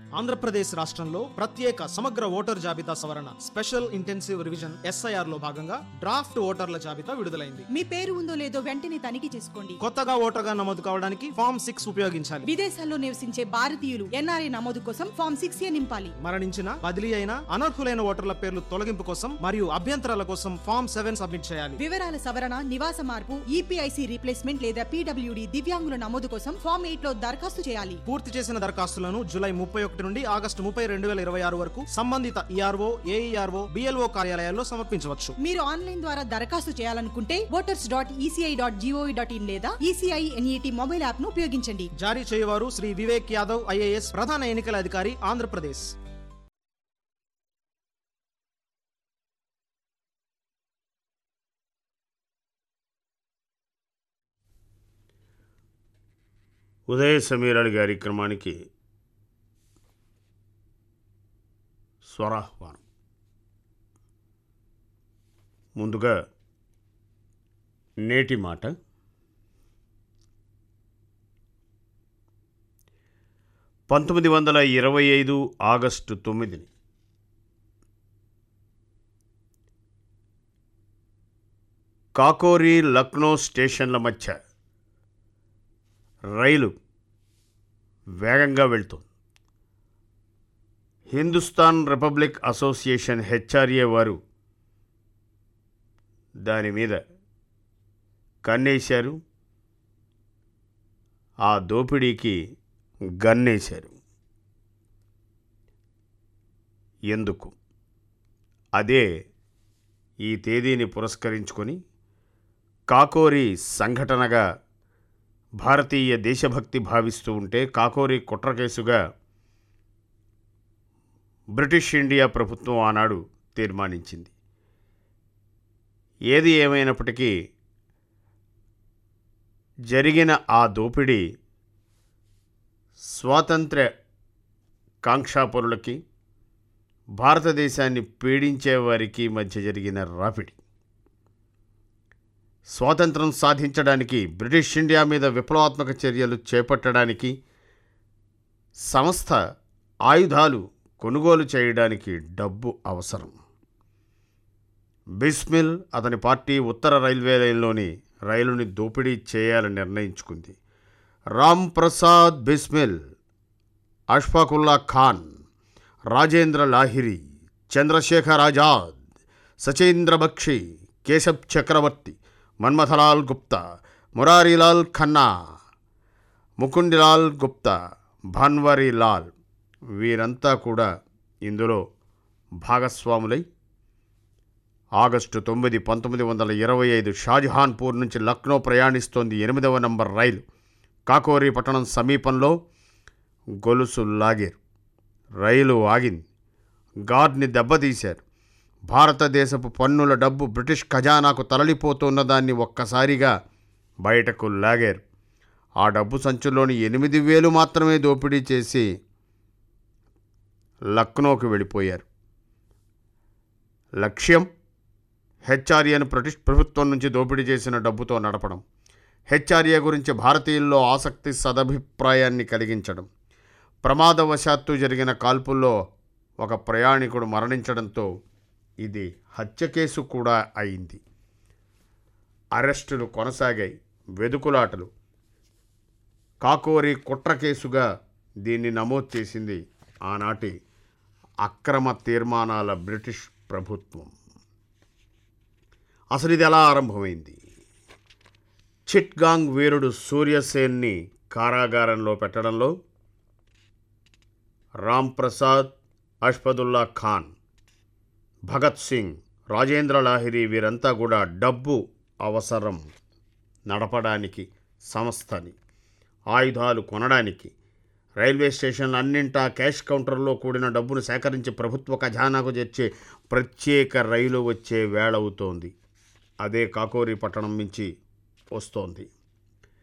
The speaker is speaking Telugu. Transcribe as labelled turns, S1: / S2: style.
S1: ఆంధ్రప్రదేశ్ రాష్ట్రంలో ప్రత్యేక సమగ్ర ఓటర్ జాబితా సవరణ స్పెషల్ ఇంటెన్సివ్ రివిజన్ ఎస్ఐఆర్ లో భాగంగా డ్రాఫ్ట్ ఓటర్ల జాబితా విడుదలైంది
S2: మీ పేరు ఉందో లేదో వెంటనే తనిఖీ చేసుకోండి
S1: కొత్తగా ఓటర్గా నమోదు కావడానికి ఫామ్ సిక్స్ ఉపయోగించాలి
S2: విదేశాల్లో నివసించే భారతీయులు ఎన్ఆర్ఐ నమోదు కోసం ఫామ్ సిక్స్ ఏ నింపాలి
S1: మరణించిన బదిలీ అయిన అనర్హులైన ఓటర్ల పేర్లు తొలగింపు కోసం మరియు అభ్యంతరాల కోసం ఫామ్ సెవెన్ సబ్మిట్ చేయాలి
S2: వివరాల సవరణ నివాస మార్పు ఈపీఐసి రీప్లేస్మెంట్ లేదా పీడబ్ల్యూడి దివ్యాంగుల నమోదు కోసం ఫామ్ ఎయిట్ లో దరఖాస్తు చేయాలి
S1: పూర్తి చేసిన దరఖాస్తులను జూలై ముప్పై ఒకటి నుండి ఆగస్టు ముప్పై రెండు వేల ఇరవై ఆరు వరకు సంబంధిత ఈఆర్ఓ ఏఈఆర్ఓ బిఎల్ఓ కార్యాలయాల్లో సమర్పించవచ్చు
S2: మీరు ఆన్లైన్ ద్వారా దరఖాస్తు చేయాలనుకుంటే voters dot ECI dot GOV dot in లేదా ఈసీఐ ఎన్ఈటి మొబైల్ యాప్ ను ఉపయోగించండి
S1: జారీ చేయవారు శ్రీ వివేక్ యాదవ్ ఐఏఎస్ ప్రధాన ఎన్నికల అధికారి ఆంధ్రప్రదేశ్
S3: ఉదయ సమీరాలు గారి క్రమానికి స్వరాహ్వానం ముందుగా నేటి మాట పంతొమ్మిది వందల ఇరవై ఐదు ఆగస్టు తొమ్మిదిని కాకోరి లక్నో స్టేషన్ల మధ్య రైలు వేగంగా వెళ్తుంది హిందుస్థాన్ రిపబ్లిక్ అసోసియేషన్ హెచ్ఆర్ఏ వారు దాని మీద కన్నేశారు ఆ దోపిడీకి గన్నేశారు ఎందుకు అదే ఈ తేదీని పురస్కరించుకొని కాకోరి సంఘటనగా భారతీయ దేశభక్తి భావిస్తూ ఉంటే కాకోరి కుట్ర కేసుగా బ్రిటిష్ ఇండియా ప్రభుత్వం ఆనాడు తీర్మానించింది ఏది ఏమైనప్పటికీ జరిగిన ఆ దోపిడీ స్వాతంత్ర్య కాంక్షాపరులకి భారతదేశాన్ని పీడించే వారికి మధ్య జరిగిన రాపిడి స్వాతంత్రం సాధించడానికి బ్రిటిష్ ఇండియా మీద విప్లవాత్మక చర్యలు చేపట్టడానికి సంస్థ ఆయుధాలు కొనుగోలు చేయడానికి డబ్బు అవసరం బిస్మిల్ అతని పార్టీ ఉత్తర రైల్వే లైన్లోని రైలుని దోపిడీ చేయాలని నిర్ణయించుకుంది రామ్ ప్రసాద్ బిస్మిల్ అష్ఫాకుల్లా ఖాన్ రాజేంద్ర లాహిరి చంద్రశేఖర్ ఆజాద్ సచేంద్ర బక్షి కేశబ్ చక్రవర్తి మన్మథలాల్ గుప్తా మురారీలాల్ ఖన్నా ముకుండిలాల్ గుప్తా భన్వరీలాల్ వీరంతా కూడా ఇందులో భాగస్వాములై ఆగస్టు తొమ్మిది పంతొమ్మిది వందల ఇరవై ఐదు షాజహాన్పూర్ నుంచి లక్నో ప్రయాణిస్తోంది ఎనిమిదవ నంబర్ రైలు కాకోరి పట్టణం సమీపంలో గొలుసు లాగారు రైలు ఆగింది గార్డ్ని దెబ్బతీశారు భారతదేశపు పన్నుల డబ్బు బ్రిటిష్ ఖజానాకు తరలిపోతున్న దాన్ని ఒక్కసారిగా బయటకు లాగారు ఆ డబ్బు సంచులోని ఎనిమిది వేలు మాత్రమే దోపిడీ చేసి లక్నోకి వెళ్ళిపోయారు లక్ష్యం హెచ్ఆర్ఏను బ్రిటిష్ ప్రభుత్వం నుంచి దోపిడీ చేసిన డబ్బుతో నడపడం హెచ్ఆర్ఏ గురించి భారతీయుల్లో ఆసక్తి సదభిప్రాయాన్ని కలిగించడం ప్రమాదవశాత్తు జరిగిన కాల్పుల్లో ఒక ప్రయాణికుడు మరణించడంతో ఇది హత్య కేసు కూడా అయింది అరెస్టులు కొనసాగాయి వెదుకులాటలు కాకోరి కుట్ర కేసుగా దీన్ని నమోదు చేసింది ఆనాటి అక్రమ తీర్మానాల బ్రిటిష్ ప్రభుత్వం అసలు ఇది ఎలా ఆరంభమైంది చిట్గాంగ్ వీరుడు సూర్యసేన్ని కారాగారంలో పెట్టడంలో రామ్ ప్రసాద్ అష్ఫదుల్లా ఖాన్ భగత్ సింగ్ రాజేంద్ర లాహిరి వీరంతా కూడా డబ్బు అవసరం నడపడానికి సంస్థని ఆయుధాలు కొనడానికి రైల్వే స్టేషన్లు అన్నింటా క్యాష్ కౌంటర్లో కూడిన డబ్బును సేకరించి ప్రభుత్వ ఖజానాకు చేర్చే ప్రత్యేక రైలు వచ్చే వేళవుతోంది అదే కాకోరి పట్టణం నుంచి వస్తోంది